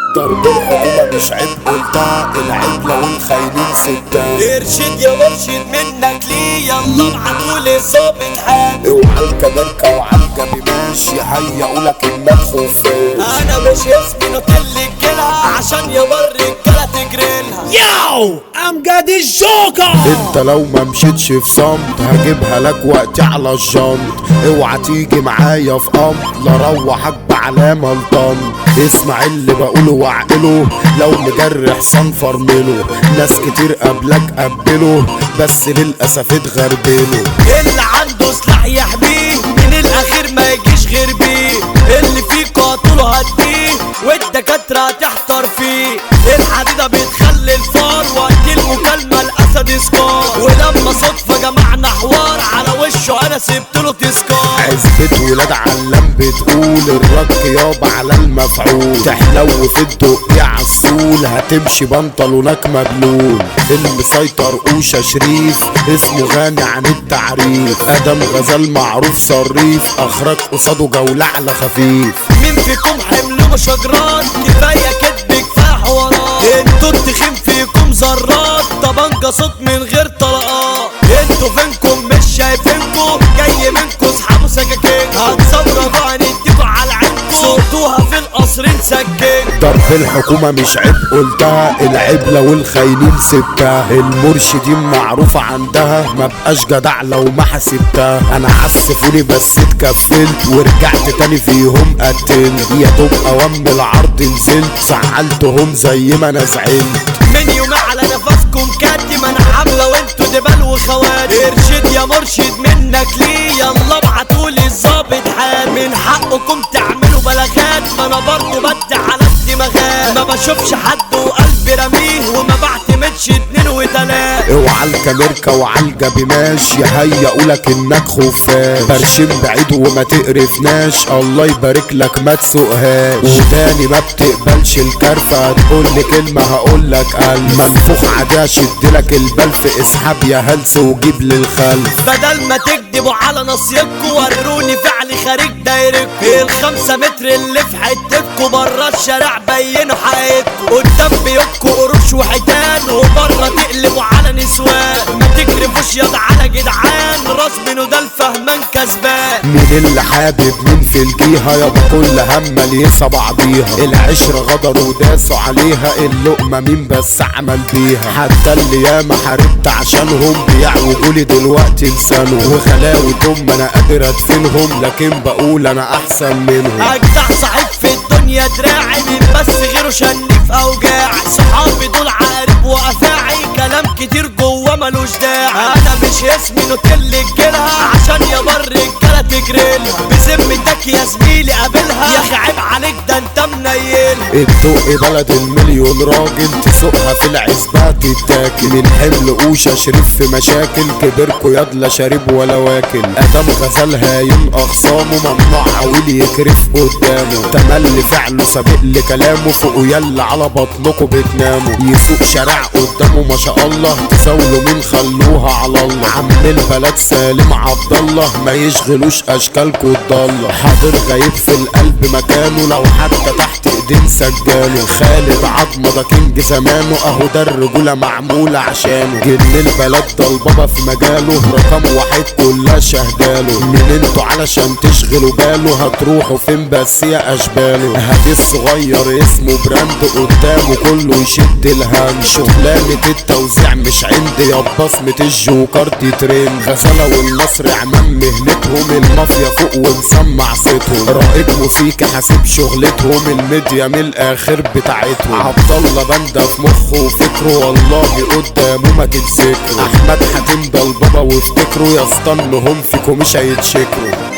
ضرب الحكومة مش عيب قلتها العيب لو الخاينين ستة ارشد يا مرشد منك ليه يلا ابعتوا لي الظابط حاجة اوعى الكباركة وعالجة ماشي هيقولك انك خفاش انا مش اسمي نوتيل الجلها عشان يا مر الجلة تجريلها Yo, I'm got this joker. انت لو ما مشيتش في صمت هجيبها لك وقتي على الجنط اوعى تيجي معايا في امر لا روحك بعلامة الطن اسمع اللي بقوله واعقله لو مجرح صنفر منه ناس كتير قبلك قبله بس للاسف اتغربله اللي عنده سلاح يحميه من الاخير ما يجيش غير بيه اللي فيه قاتله هديه والدكاترة تحتار فيه الحديدة بتخلي الفار وقت المكالمة الاسد سكار ولما صدفة جمعنا حوار على وشه انا سبت له تذكار عزبة ولاد علام بتقول الرك يابا على المفعول تحلو في الدق يا عسول هتمشي بنطلونك مبلول المسيطر قوشة شريف اسمه غني عن التعريف ادم غزال معروف صريف اخرج قصاده جولة على خفيف مين فيكم حمل شجرات كفايه كدب كفايه حوارات انتوا التخين فيكم ذرات طبنجة صوت من غير طلقات انتوا فينكم مش شايفينكم جاي منكم اصحابوا سكاكين هتصوروا هنديكوا على عينكم صوتوها في القصر نسكن ضرب الحكومة مش عيب قلتها العيب لو الخاينين سبتها المرشدين معروفة عندها ما بقاش جدع لو ما حسبتها انا عسفوني بس اتكفلت ورجعت تاني فيهم قتلت يا دوب اوام العرض نزلت زعلتهم زي ما انا زعلت من يوم على نفسكم كاتم انا حامله وانتوا دبل وخوات ارشد يا مرشد منك ليه يلا ابعتولي الظابط حال من حقكم تعملوا بلاغات ما انا برضه بدي على الدماغات ما بشوفش حد وقلبي رميه وما بعتمدش اتنين وتلات اوعى الكاميركا وعلى الجبيناش يهيئولك انك خفاش برشم بعيد وما تقرفناش الله يبارك لك ما تسوقهاش وداني ما بتقبلش الكرفة تقول لي كلمة هقول لك قلب منفوخ عادي اشدلك البلف اسحب يا هلس وجيب للخلف بدل ما تكدبوا على نصيبكوا وروني فعل خارج دايرتكوا الخمسة متر اللي في حتتكوا برا الشارع بينوا حقيقتكوا قدام بيوتكوا قروش وحيتان وبرا تقلبوا على نسوان ما تكرفوش ياض على جدعان راس منه ده الفهمان كسبان مين اللي حابب مين في الجيهة يابا كل همة ليسا بعضيها العشرة غدروا وداسوا عليها اللقمة مين بس عمل بيها حتى اللي ياما حاربت عشانهم بيعوجوا لي دلوقتي لسانهم وخلاوتهم انا قادر ادفنهم لكن بقول انا احسن منهم اجدع صاحب في الدنيا دراعي مين بس غيره شني في اوجاع صحابي دول عارف وافاعي كلام كتير جوه ملوش داعي انا مش اسمي نوتيل الجلها عشان يا بر الجلا تجريلها بذمتك يا زميلي قابلها يا اخي عيب عليك ده انت منيلها الدق بلد المليون راجل تسوقها في العزبة تتاكل من حمل قوشة شريف في مشاكل كبركوا يضلا شارب ولا واكل ادم غزال هايم اخصامه ممنوع عويل يكرف قدامه تملي فعله سابق لكلامه فوقوا يلا على بطنكوا بتناموا يسوق شارع قدامه ما شاء الله تساولوا مين خلوها على الله عم البلد سالم عبد الله ما يشغلوش اشكالكوا الضالة حاضر غايب في القلب مكانه لو حتى تحت ايدين سجاله خالد عظمة ده كينج زمانه اهو ده الرجولة معمولة عشانه جن البلد ده البابا في مجاله رقم واحد كلها شهداله من انتوا علشان تشغلوا باله هتروحوا فين بس يا اشباله هادي الصغير اسمه براند قدامه كله يشد الهام شغلانة التوزيع مش عندي يا بصمة الجوكر دي ترند غزالة والنصر عمام مهنتهم المافيا فوق ومسمع صيتهم رائد موسيقى حاسب شغلتهم الميديا من الاخر بتاعتهم عبد الله باندا في مخه وفكره والله قدامه ما تتذكروا احمد حاتم ده البابا وافتكروا يا اسطى انهم فيكم مش هيتشكروا